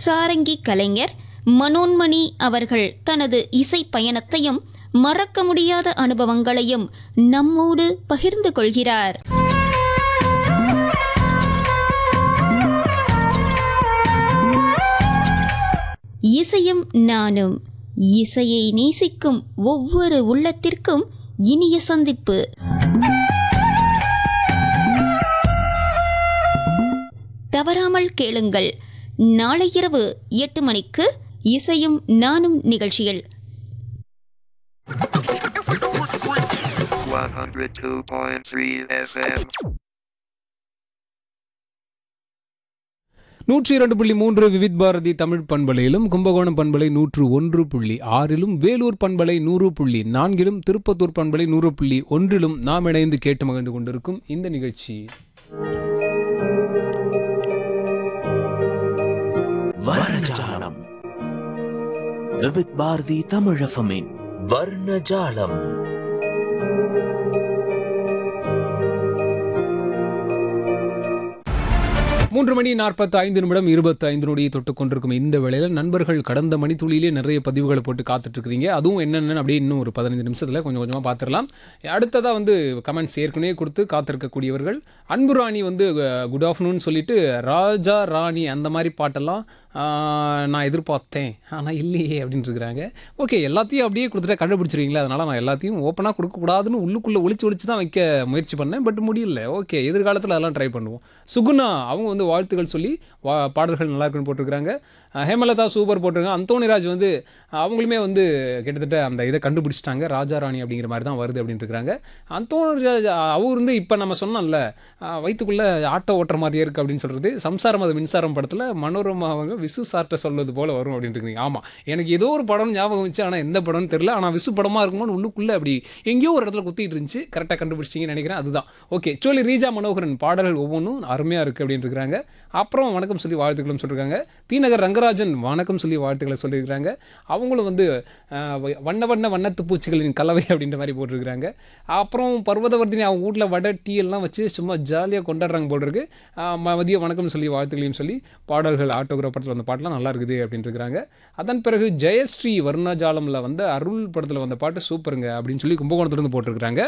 சாரங்கி கலைஞர் மனோன்மணி அவர்கள் தனது இசை பயணத்தையும் மறக்க முடியாத அனுபவங்களையும் நம்மோடு பகிர்ந்து கொள்கிறார் இசையும் நானும் இசையை நேசிக்கும் ஒவ்வொரு உள்ளத்திற்கும் இனிய சந்திப்பு தவறாமல் கேளுங்கள் நாளை இரவு எட்டு மணிக்கு இசையும் நானும் நிகழ்ச்சியில் 102.3 FM. நூற்றி இரண்டு புள்ளி மூன்று விவித் பாரதி தமிழ் பண்பலையிலும் கும்பகோணம் பண்பலை நூற்று ஒன்று புள்ளி ஆறிலும் வேலூர் பண்பலை நூறு புள்ளி நான்கிலும் திருப்பத்தூர் பண்பலை நூறு புள்ளி ஒன்றிலும் நாம் இணைந்து கேட்டு மகிழ்ந்து கொண்டிருக்கும் இந்த நிகழ்ச்சி வர்ணஜாலம் விவித் பாரதி தமிழஃபமின் வர்ணஜாலம் மூன்று மணி நாற்பத்தி ஐந்து நிமிடம் இருபத்தி ஐந்து நொடியை தொட்டு கொண்டிருக்கும் இந்த வேளையில் நண்பர்கள் கடந்த மணித்துளியிலே நிறைய பதிவுகளை போட்டு காத்துட்டு இருக்கிறீங்க அதுவும் என்னென்னு அப்படியே இன்னும் ஒரு பதினைந்து நிமிஷத்தில் கொஞ்சம் கொஞ்சமாக பார்த்துடலாம் அடுத்ததாக வந்து கமெண்ட்ஸ் ஏற்கனவே கொடுத்து காத்திருக்கக்கூடியவர்கள் அன்பு ராணி வந்து குட் ஆஃப்டர்நூன் சொல்லிட்டு ராஜா ராணி அந்த மாதிரி பாட்டெல்லாம் ஆஹ், நான் எதிர்பார்த்தேன் ஆனால் இல்லையே அப்படின்னு இருக்கிறாங்க ஓகே எல்லாத்தையும் அப்படியே கொடுத்துட்டா கண்டுபிடிச்சிருவீங்களா அதனால் நான் எல்லாத்தையும் ஓப்பனாக கொடுக்கக்கூடாதுன்னு உள்ளுக்குள்ளே ஒளிச்சு ஒளிச்சு தான் வைக்க முயற்சி பண்ணேன் பட் முடியல ஓகே எதிர்காலத்தில் அதெல்லாம் ட்ரை பண்ணுவோம் சுகுணா அவங்க வந்து வாழ்த்துக்கள் சொல்லி வா பாடல்கள் நல்லா இருக்குன்னு போட்டிருக்கிறாங்க அஹ், ஹேமலதா சூப்பர் போட்டிருக்காங்க அந்தோனிராஜ் வந்து அவங்களுமே வந்து கிட்டத்தட்ட அந்த இதை கண்டுபிடிச்சிட்டாங்க ராஜா ராணி அப்படிங்கிற மாதிரி தான் வருது அப்படின்னு இருக்கிறாங்க அந்தோனிராஜ் அவர் வந்து இப்போ நம்ம சொன்னோம்ல அஹ், வயித்துக்குள்ளே ஆட்டோ ஓட்டுற மாதிரியே இருக்குது அப்படின்னு சொல்கிறது சம்சாரம் அது மின்சாரம் படத்தில் மனோரமா அவங்க விசு சார்ட்ட சொல்வது போல வரும் அப்படின்னு இருக்கீங்க ஆமாம் எனக்கு ஏதோ ஒரு படம் ஞாபகம் வச்சு ஆனால் எந்த படம்னு தெரியல ஆனால் விசு படமாக இருக்குமோன்னு உள்ளுக்குள்ளே அப்படி எங்கேயோ ஒரு இடத்துல குத்திட்டு இருந்துச்சு கரெக்டாக கண்டுபிடிச்சிங்கன்னு நினைக்கிறேன் அதுதான் ஓகே சோழி ரீஜா மனோகரன் பாடல்கள் ஒவ்வொன்றும் அருமையாக இருக்குது அப்படின்னு இருக்கிறாங்க அப்புறம் வணக்கம் சொல்லி வாழ்த்துக்களும் சொல்லியிருக்காங்க தீநகர் ரங்கராஜன் வணக்கம் சொல்லி வாழ்த்துக்களை சொல்லியிருக்கிறாங்க அவங்களும் வந்து அஹ், வ- வண்ண வண்ண வண்ணத்து பூச்சிகளின் கலவை அப்படின்ற மாதிரி போட்டிருக்கிறாங்க அப்புறம் பர்வதவர்தினி அவங்க வீட்டில் வடை டீ எல்லாம் வச்சு சும்மா ஜாலியாக கொண்டாடுறாங்க போல் இருக்கு அஹ், ம- மதிய வணக்கம் சொல்லி வாழ்த்துக்களையும் சொல்லி பாடல்கள் ஆட்டோகிராஃப் படத்தில் வந்த பாட்டெலாம் நல்லா இருக்குது அப்படின்னு இருக்கிறாங்க அதன் பிறகு ஜெயஸ்ரீ வர்ணஜாலமில் வந்த அருள் படத்தில் வந்த பாட்டு சூப்பருங்க அப்படின்னு சொல்லி கும்பகோணத்துலேருந்து போட்டிருக்கிறாங்க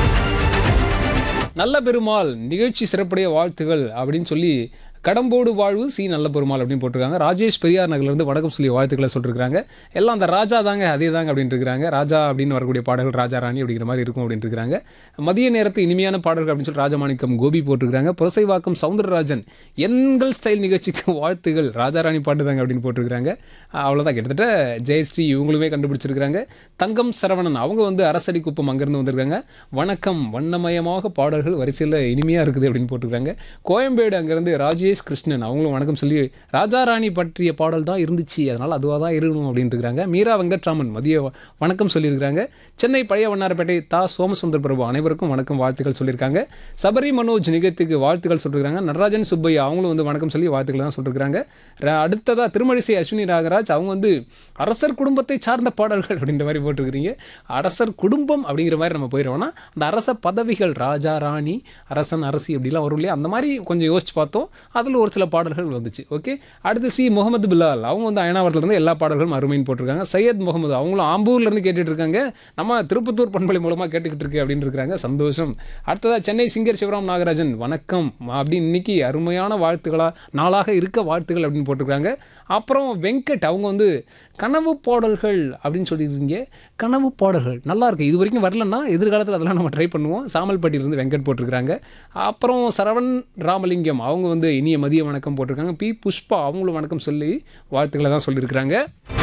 நல்ல பெருமாள் நிகழ்ச்சி சிறப்புடைய வாழ்த்துகள் அப்படின்னு சொல்லி கடம்போடு வாழ்வு சி நல்ல பெருமாள் அப்படின்னு போட்டிருக்காங்க ராஜேஷ் பெரியார் நகர்லேருந்து வணக்கம் சொல்லி வாழ்த்துக்களை சொல்லிருக்காங்க எல்லாம் அந்த ராஜா தாங்க அதே தாங்க அப்படின்னு இருக்கிறாங்க ராஜா அப்படின்னு வரக்கூடிய பாடல்கள் ராஜா ராணி அப்படிங்கிற மாதிரி இருக்கும் அப்படின்னு இருக்கிறாங்க மதிய நேரத்து இனிமையான பாடல்கள் அப்படின்னு சொல்லி ராஜமாணிக்கம் கோபி போட்டிருக்காங்க புரசைவாக்கம் சவுந்தரராஜன் எண்கள் ஸ்டைல் நிகழ்ச்சிக்கு வாழ்த்துகள் ராஜாராணி பாட்டு தாங்க அப்படின்னு போட்டிருக்காங்க அவ்வளோதான் கிட்டத்தட்ட ஜெயஸ்ரீ இவங்களுமே கண்டுபிடிச்சிருக்கிறாங்க தங்கம் சரவணன் அவங்க வந்து அரசடி குப்பம் அங்கேருந்து வந்திருக்காங்க வணக்கம் வண்ணமயமாக பாடல்கள் வரிசையில் இனிமையாக இருக்குது அப்படின்னு போட்டிருக்காங்க கோயம்பேடு அங்கேருந்து ராஜேஷ் கிருஷ்ணன் அவங்களும் வணக்கம் சொல்லி ராஜாராணி பற்றிய பாடல் தான் இருந்துச்சு அதனால் அதுவாக தான் இருக்கணும் அப்படின்னு இருக்கிறாங்க மீரா வெங்கட்ராமன் மதிய வ- வணக்கம் சொல்லியிருக்கிறாங்க சென்னை பழைய வண்ணாரப்பேட்டை தா சோமசுந்தர் பிரபு அனைவருக்கும் வணக்கம் வாழ்த்துக்கள் சொல்லியிருக்காங்க சபரி மனோஜ் நிகழ்த்துக்கு வாழ்த்துக்கள் சொல்லியிருக்காங்க நடராஜன் சுப்பையா அவங்களும் வந்து வணக்கம் சொல்லி வாழ்த்துக்கள் தான் சொல்லியிருக்காங்க ர- அடுத்ததா திருமழிசை அஸ்வினி ராகராஜ் அவங்க வந்து அரசர் குடும்பத்தை சார்ந்த பாடல்கள் அப்படின்ற மாதிரி போட்டிருக்கிறீங்க அரசர் குடும்பம் அப்படிங்கிற மாதிரி நம்ம போயிடுவோம்னா அந்த அரச பதவிகள் ராஜா ராணி அரசன் அரசி அப்படிலாம் வரும் இல்லையா அந்த மாதிரி கொஞ்சம் யோசிச்சு பார்த்தோம் அதில் ஒரு சில பாடல்கள் வந்துச்சு ஓகே அடுத்து சி முகமது பிலால் அவங்க வந்து அயனாவரத்துலேருந்து எல்லா பாடல்களும் அருமைன்னு போட்டிருக்காங்க சையத் முகமது அவங்களும் ஆம்பூர்லேருந்து கேட்டுட்டு இருக்காங்க நம்ம திருப்பத்தூர் பண்பலை மூலமாக கேட்டுக்கிட்டு இருக்கு அப்படின்னு இருக்கிறாங்க சந்தோஷம் அடுத்ததாக சென்னை சிங்கர் சிவராம் நாகராஜன் வணக்கம் அப்படின்னு இன்னைக்கு அருமையான வாழ்த்துக்களா நாளாக இருக்க வாழ்த்துக்கள் அப்படின்னு போட்டிருக்காங்க அப்புறம் வெங்கட் அவங்க வந்து கனவு பாடல்கள் அப்படின்னு சொல்லியிருந்தீங்க கனவு பாடல்கள் நல்லா இருக்கு இது வரைக்கும் வரலன்னா எதிர்காலத்தில் அதெல்லாம் நம்ம ட்ரை பண்ணுவோம் சாமல்பட்டியிலிருந்து வெங்கட் போட்டிருக்கிறாங்க அப்புறம் சரவண் ராமலிங்கம் அவங்க வந்து இனிய மதிய வணக்கம் போட்டிருக்காங்க பி புஷ்பா அவங்களும் வணக்கம் சொல்லி வாழ்த்துக்களை தான் சொல்லியிருக்கிறாங்க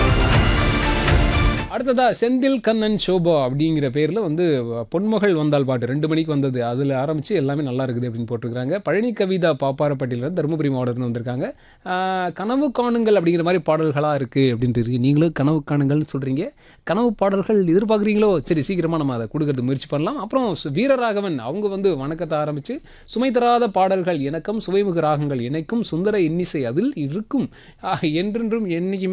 அடுத்ததா செந்தில் கண்ணன் சோபா அப்படிங்கிற பேரில் வந்து பொன்மகள் வந்தால் பாட்டு ரெண்டு மணிக்கு வந்தது அதில் ஆரம்பித்து எல்லாமே நல்லா இருக்குது அப்படின்னு போட்டிருக்காங்க பழனி கவிதா பாப்பாரப்பட்டியிலேருந்து தருமபுரி மாவட்டத்தில் வந்திருக்காங்க ஆஹ், கனவு காணுங்கள் அப்படிங்கிற மாதிரி பாடல்களாக இருக்குது அப்படின்ட்டு இருக்கு நீங்களும் கனவு காணுங்கள்னு சொல்கிறீங்க கனவு பாடல்கள் எதிர்பார்க்குறீங்களோ சரி சீக்கிரமாக நம்ம அதை கொடுக்கறது முயற்சி பண்ணலாம் அப்புறம் சு- வீரராகவன் அவங்க வந்து வணக்கத்தை ஆரம்பித்து சுமை தராத பாடல்கள் எனக்கும் சுவைமுக ராகங்கள் இணைக்கும் சுந்தர இன்னிசை அதில் இருக்கும் ஆஹ், என்றென்றும் என்றைக்குமே